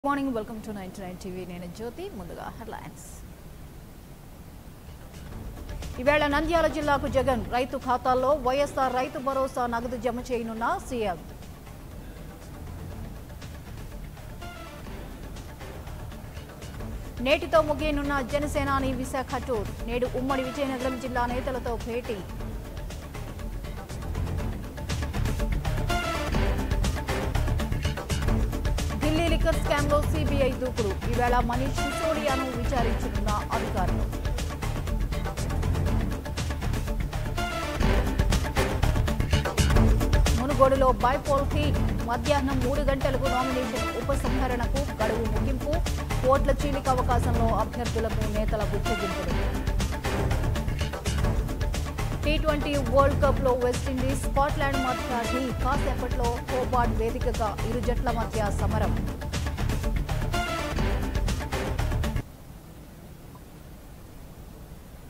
morning welcome to ninety nine TV నేను జ్యోతి ముందుగా headlines ఈవేళ నంద్యాల జిల్లాకు జగన్ రైతు ఖాతాల్లో వైఎస్ఆర్ రైతు భరోసా నగదు జమ చేయనున్న సీఎం నేటితో ముగియనున్న జనసేనాని విశాఖ టూర్ నేడు ఉమ్మడి విజయనగరం జిల్లా నేతలతో భేటీ ఢిల్లీ లిక్కర్ స్కామ్ లో సిబిఐ దూకుడు ఈవేళ మనీష్ సిసోడియాను విచారించనున్న అధికారులు మునుగోడులో బైపోల్ హీట్ మధ్యాహ్నం మూడు గంటలకు నామినేషన్ ఉపసంహరణకు గడువు ముగింపు ఓట్ల చీలిక అవకాశంలో అభ్యర్థులకు నేతల బుచ్చగింపులు టీ ట్వంటీ వరల్డ్ కప్ లో వెస్టిండీస్ స్కాట్లాండ్ మధ్య ఢీ కాసేపట్లో హోబార్ట్ వేదికగా ఇరు జట్ల మధ్య సమరం